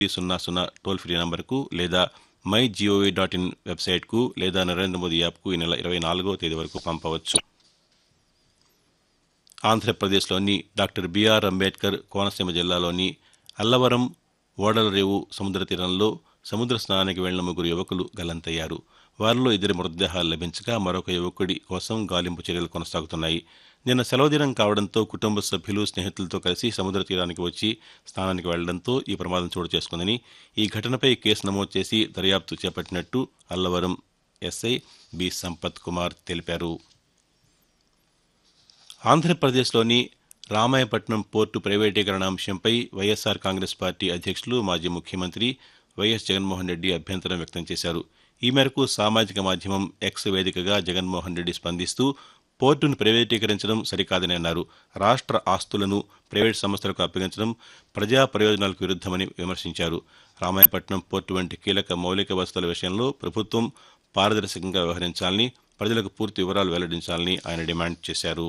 సున్నా సున్నా toll free నంబర్కు లేదా మై జీఓవీ డాట్ ఇన్ వెబ్సైట్కు లేదా నరేంద్ర మోదీ యాప్కు ఈ నెల ఇరవై నాలుగో తేదీ వరకు పంపవచ్చు ఆంధ్రప్రదేశ్లోని డాక్టర్ బిఆర్ అంబేద్కర్ కోనసీమ జిల్లాలోని అల్లవరం ఓడలరేవు సముద్ర తీరంలో సముద్ర స్నానానికి వెళ్లిన ముగ్గురు యువకులు గల్లంతయ్యారు వారిలో ఇద్దరి మృతదేహాలు లభించగా మరొక యువకుడి కోసం గాలింపు చర్యలు కొనసాగుతున్నాయి నిన్న సెలవు దినం కావడంతో కుటుంబ సభ్యులు స్నేహితులతో కలిసి సముద్ర తీరానికి వచ్చి స్నానానికి వెళ్లడంతో ఈ ప్రమాదం చోటు చేసుకుందని ఈ ఘటనపై కేసు నమోదు చేసి దర్యాప్తు చేపట్టినట్టు అల్లవరం ఎస్ఐ బి సంపత్ కుమార్ తెలిపారు ఆంధ్రప్రదేశ్లోని రామాయపట్నం పోర్టు ప్రైవేటీకరణ అంశంపై వైఎస్సార్ కాంగ్రెస్ పార్టీ అధ్యక్షులు మాజీ ముఖ్యమంత్రి వైఎస్ జగన్మోహన్ రెడ్డి అభ్యంతరం వ్యక్తం చేశారు ఈ మేరకు సామాజిక మాధ్యమం ఎక్స్ వేదికగా జగన్మోహన్ రెడ్డి స్పందిస్తూ పోర్టును ప్రైవేటీకరించడం సరికాదని అన్నారు రాష్ట్ర ఆస్తులను ప్రైవేట్ సంస్థలకు అప్పగించడం ప్రజా ప్రయోజనాలకు విరుద్ధమని విమర్శించారు రామాయపట్నం పోర్టు వంటి కీలక మౌలిక వసతుల విషయంలో ప్రభుత్వం పారదర్శకంగా వ్యవహరించాలని ప్రజలకు పూర్తి వివరాలు వెల్లడించాలని ఆయన డిమాండ్ చేశారు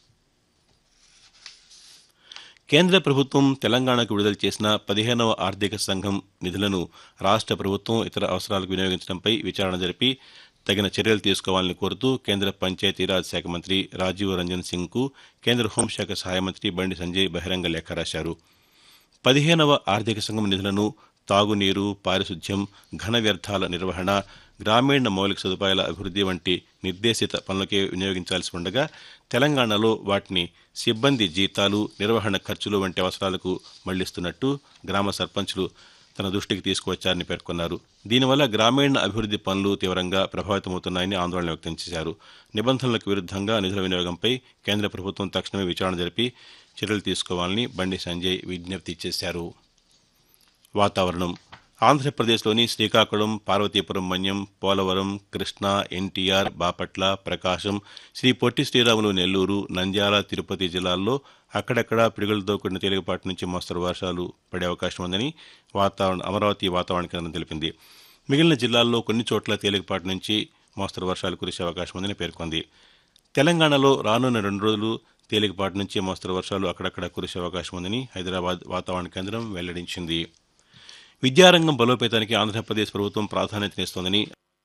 కేంద్ర ప్రభుత్వం తెలంగాణకు విడుదల చేసిన పదిహేనవ ఆర్థిక సంఘం నిధులను రాష్ట్ర ప్రభుత్వం ఇతర అవసరాలకు వినియోగించడంపై విచారణ జరిపి తగిన చర్యలు తీసుకోవాలని కోరుతూ కేంద్ర పంచాయతీరాజ్ శాఖ మంత్రి రాజీవ్ రంజన్ సింగ్కు కేంద్ర హోంశాఖ సహాయ మంత్రి బండి సంజయ్ బహిరంగ లేఖ రాశారు పదిహేనవ ఆర్థిక సంఘం నిధులను తాగునీరు పారిశుధ్యం ఘన వ్యర్థాల నిర్వహణ గ్రామీణ మౌలిక సదుపాయాల అభివృద్ధి వంటి నిర్దేశిత పనులకే వినియోగించాల్సి ఉండగా తెలంగాణలో వాటిని సిబ్బంది జీతాలు నిర్వహణ ఖర్చులు వంటి అవసరాలకు మళ్లిస్తున్నట్టు గ్రామ సర్పంచ్లు తన దృష్టికి తీసుకువచ్చారని పేర్కొన్నారు దీనివల్ల గ్రామీణ అభివృద్ధి పనులు తీవ్రంగా ప్రభావితమవుతున్నాయని ఆందోళన వ్యక్తం చేశారు నిబంధనలకు విరుద్ధంగా నిధుల వినియోగంపై కేంద్ర ప్రభుత్వం తక్షణమే విచారణ జరిపి చర్యలు తీసుకోవాలని బండి సంజయ్ విజ్ఞప్తి చేశారు వాతావరణం ఆంధ్రప్రదేశ్లోని శ్రీకాకుళం పార్వతీపురం మన్యం పోలవరం కృష్ణా ఎన్టీఆర్ బాపట్ల ప్రకాశం శ్రీ పొట్టి శ్రీరాములు నెల్లూరు నంద్యాల తిరుపతి జిల్లాల్లో అక్కడక్కడ పిడుగులతో కూడిన తేలికపాటి నుంచి మోస్తరు వర్షాలు పడే అవకాశం ఉందని వాతావరణ అమరావతి వాతావరణ కేంద్రం తెలిపింది మిగిలిన జిల్లాల్లో కొన్ని చోట్ల తేలికపాటి నుంచి మోస్తరు వర్షాలు కురిసే అవకాశం ఉందని పేర్కొంది తెలంగాణలో రానున్న రెండు రోజులు తేలికపాటి నుంచి మోస్తరు వర్షాలు అక్కడక్కడ కురిసే అవకాశం ఉందని హైదరాబాద్ వాతావరణ కేంద్రం వెల్లడించింది విద్యారంగం బలోపేతానికి ఆంధ్రప్రదేశ్ ప్రభుత్వం ప్రాధాన్యతనిస్తోందని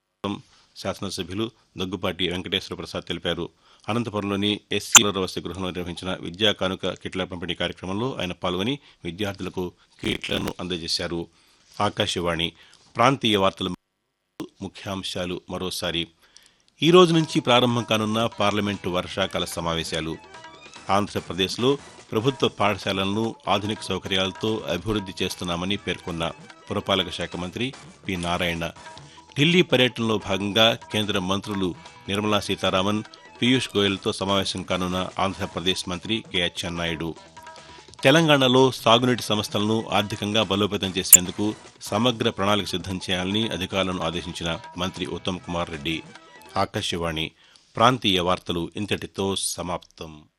శాసనసభ్యులు దగ్గుపాటి వెంకటేశ్వర ప్రసాద్ తెలిపారు అనంతపురంలోని ఎస్సీ వసతి గృహంలో నిర్వహించిన విద్యా కానుక కిట్ల పంపిణీ కార్యక్రమంలో ఆయన పాల్గొని విద్యార్థులకు కిట్లను అందజేశారు ఆకాశవాణి ప్రాంతీయ వార్తలు ముఖ్యాంశాలు మరోసారి ఈ రోజు నుంచి ప్రారంభం కానున్న పార్లమెంటు వర్షాకాల సమావేశాలు ఆంధ్రప్రదేశ్లో ప్రభుత్వ పాఠశాలలను ఆధునిక సౌకర్యాలతో అభివృద్ధి చేస్తున్నామని పేర్కొన్న పురపాలక శాఖ మంత్రి పి నారాయణ ఢిల్లీ పర్యటనలో భాగంగా కేంద్ర మంత్రులు నిర్మలా సీతారామన్ పీయూష్ గోయల్తో సమావేశం కానున్న ఆంధ్రప్రదేశ్ మంత్రి కె అచ్చెన్నాయుడు తెలంగాణలో సాగునీటి సంస్థలను ఆర్థికంగా బలోపేతం చేసేందుకు సమగ్ర ప్రణాళిక సిద్ధం చేయాలని అధికారులను ఆదేశించిన మంత్రి ఉత్తమ్ కుమార్ రెడ్డి ఆకాశవాణి ప్రాంతీయ వార్తలు ఇంతటితో సమాప్తం